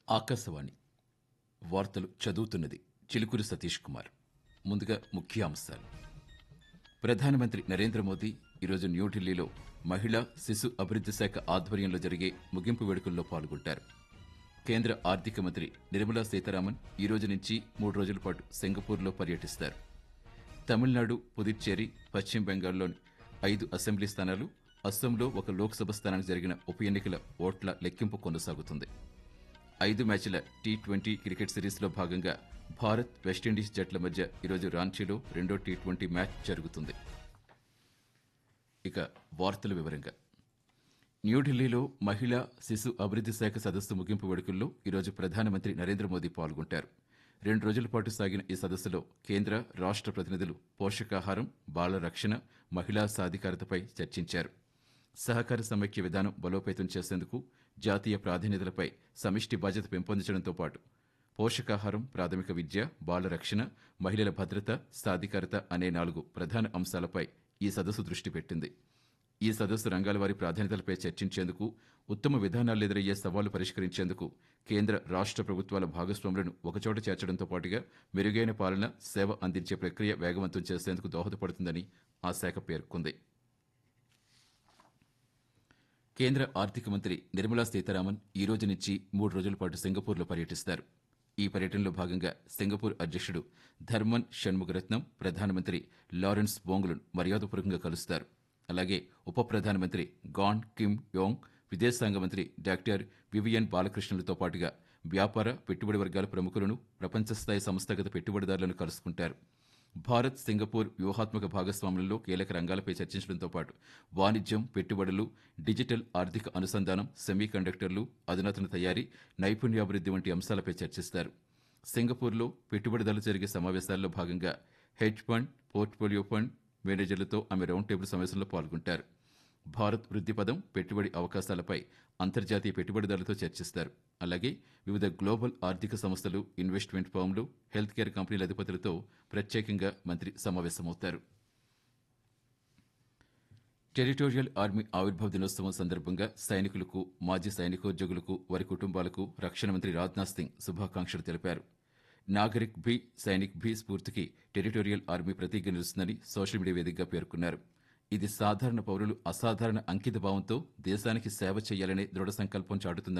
ఆకాశవాణి వార్తలు చదువుతున్నది చిలుకూరి సతీష్ కుమార్ ముందుగా ముఖ్య అంశాలు ప్రధానమంత్రి నరేంద్ర మోదీ ఈరోజు న్యూఢిల్లీలో మహిళా శిశు అభివృద్ధి శాఖ ఆధ్వర్యంలో జరిగే ముగింపు వేడుకల్లో పాల్గొంటారు కేంద్ర ఆర్థిక మంత్రి నిర్మలా సీతారామన్ ఈ రోజు నుంచి మూడు రోజుల పాటు సింగపూర్లో పర్యటిస్తారు తమిళనాడు పుదుచ్చేరి పశ్చిమ బెంగాల్లోని ఐదు అసెంబ్లీ స్థానాలు అస్సాంలో ఒక లోక్సభ స్థానానికి జరిగిన ఉప ఎన్నికల ఓట్ల లెక్కింపు కొనసాగుతుంది ఐదు మ్యాచ్ల టీ ట్వంటీ క్రికెట్ సిరీస్లో భాగంగా భారత్ వెస్టిండీస్ జట్ల మధ్య ఈరోజు రాంచీలో రెండో టీ ట్వంటీ మ్యాచ్ జరుగుతుంది ఇక వార్తల వివరంగా న్యూఢిల్లీలో మహిళా శిశు అభివృద్ధి శాఖ సదస్సు ముగింపు వేడుకల్లో ఈరోజు ప్రధానమంత్రి నరేంద్ర మోదీ పాల్గొంటారు రెండు రోజుల పాటు సాగిన ఈ సదస్సులో కేంద్ర రాష్ట్ర ప్రతినిధులు పోషకాహారం బాల రక్షణ మహిళా సాధికారతపై చర్చించారు సహకార సమైక్య విధానం బలోపేతం చేసేందుకు జాతీయ ప్రాధాన్యతలపై సమిష్టి బాధ్యత పెంపొందించడంతో పాటు పోషకాహారం ప్రాథమిక విద్య బాల రక్షణ మహిళల భద్రత సాధికారత అనే నాలుగు ప్రధాన అంశాలపై ఈ సదస్సు దృష్టి పెట్టింది ఈ సదస్సు రంగాల వారి ప్రాధాన్యతలపై చర్చించేందుకు ఉత్తమ విధానాలు ఎదురయ్యే సవాళ్లు పరిష్కరించేందుకు కేంద్ర రాష్ట్ర ప్రభుత్వాల భాగస్వాములను ఒకచోట చేర్చడంతో పాటుగా మెరుగైన పాలన సేవ అందించే ప్రక్రియ వేగవంతం చేసేందుకు దోహదపడుతుందని ఆ శాఖ పేర్కొంది కేంద్ర ఆర్థిక మంత్రి నిర్మలా సీతారామన్ ఈ రోజు నుంచి మూడు రోజుల పాటు సింగపూర్లో పర్యటిస్తారు ఈ పర్యటనలో భాగంగా సింగపూర్ అధ్యక్షుడు ధర్మన్ షణ్ముగరత్నం ప్రధానమంత్రి లారెన్స్ బోంగులను మర్యాదపూర్వకంగా కలుస్తారు అలాగే ఉప ప్రధానమంత్రి గాన్ కిమ్ యోంగ్ విదేశాంగ మంత్రి డాక్టర్ వివియన్ బాలకృష్ణలతో పాటుగా వ్యాపార పెట్టుబడి వర్గాల ప్రముఖులను ప్రపంచస్థాయి సంస్థాగత పెట్టుబడిదారులను కలుసుకుంటారు భారత్ సింగపూర్ వ్యూహాత్మక భాగస్వాములలో కీలక రంగాలపై చర్చించడంతో పాటు వాణిజ్యం పెట్టుబడులు డిజిటల్ ఆర్థిక అనుసంధానం సెమీ కండక్టర్లు అధునాతన తయారీ నైపుణ్యాభివృద్ధి వంటి అంశాలపై చర్చిస్తారు సింగపూర్లో పెట్టుబడిదారులు జరిగే సమావేశాల్లో భాగంగా హెడ్జ్ ఫండ్ పోర్ట్ఫోలియో ఫండ్ మేనేజర్లతో ఆమె రౌండ్ టేబుల్ సమావేశంలో పాల్గొంటారు భారత్ వృద్ధి పదం పెట్టుబడి అవకాశాలపై అంతర్జాతీయ పెట్టుబడిదారులతో చర్చిస్తారు అలాగే వివిధ గ్లోబల్ ఆర్థిక సంస్థలు ఇన్వెస్ట్మెంట్ ఫర్మ్లు హెల్త్ కేర్ కంపెనీల అధిపతులతో ప్రత్యేకంగా మంత్రి సమావేశమవుతారు టెరిటోరియల్ ఆర్మీ ఆవిర్భావ దినోత్సవం సందర్భంగా సైనికులకు మాజీ సైనికోద్యోగులకు వారి కుటుంబాలకు రక్షణ మంత్రి రాజ్నాథ్ సింగ్ శుభాకాంక్షలు తెలిపారు నాగరిక్ భీ సైనిక్ భీ స్ఫూర్తికి టెరిటోరియల్ ఆర్మీ ప్రతీక నిలుస్తుందని సోషల్ మీడియా వేదికగా పేర్కొన్నారు ఇది సాధారణ పౌరులు అసాధారణ అంకిత భావంతో దేశానికి సేవ చేయాలనే దృఢ సంకల్పం చాటుతుందని